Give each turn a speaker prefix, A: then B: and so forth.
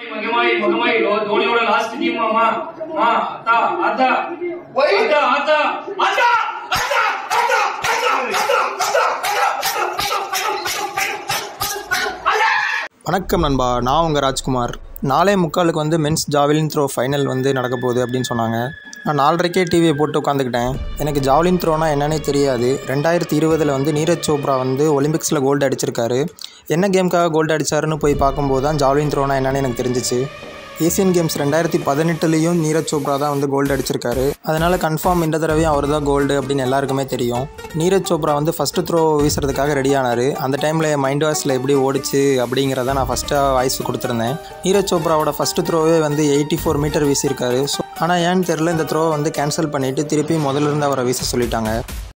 A: மகமாய் மகமாய் லோ- தோனியோட last team அம்மா ஆ அத்தா அத்தா
B: ஒய்.
A: அத்தா அத்தா அத்தா அத்தா அத்தா அத்தா அத்தா
C: வணக்கம் நண்பா நான் உங்கள் ராஜ்குமார் நாலே முக்காலுக்கு வந்து மென்ஸ் ஜாவலின் த்ரோ ஃபைனல் வந்து நடக்க போகுது அப்படின்னு சொன்னாங்க நான் நாலரைக்கே டிவியை போட்டு உட்காந்துக்கிட்டேன் எனக்கு ஜாவலின் த்ரோனா என்னன்னே தெரியாது ரெண்டாயிரத்தி இருபதில் வந்து நீரஜ் சோப்ரா வந்து ஒலிம்பிக்ஸில் கோல்டு அடிச்சிருக்காரு என்ன கேமுக்காக கோல்டு அடிச்சாருன்னு போய் பார்க்கும்போது தான் ஜாவலின் த்ரோனா என்னன்னு எனக்கு தெரிஞ்சிச்சு ஏசியன் கேம்ஸ் ரெண்டாயிரத்தி பதினெட்டுலேயும் நீரஜ் சோப்ரா தான் வந்து கோல்டு அடிச்சிருக்காரு அதனால் கன்ஃபார்ம் இந்த தடவையும் அவர் தான் கோல்டு அப்படின்னு எல்லாருக்குமே தெரியும் நீரஜ் சோப்ரா வந்து ஃபஸ்ட்டு த்ரோ வீசுறதுக்காக ரெடி ஆனார் அந்த டைமில் என் மைண்ட் வாஷில் எப்படி ஓடிச்சு அப்படிங்கிறத நான் ஃபஸ்ட்டாக வாய்ஸ் கொடுத்துருந்தேன் நீரஜ் சோப்ராவோட ஃபஸ்ட்டு த்ரோவே வந்து எயிட்டி ஃபோர் மீட்டர் வீசியிருக்காரு ஸோ ஆனால் ஏன்னு தெரில இந்த த்ரோவை வந்து கேன்சல் பண்ணிவிட்டு திருப்பி முதல்ல இருந்து அவரை வீச சொல்லிட்டாங்க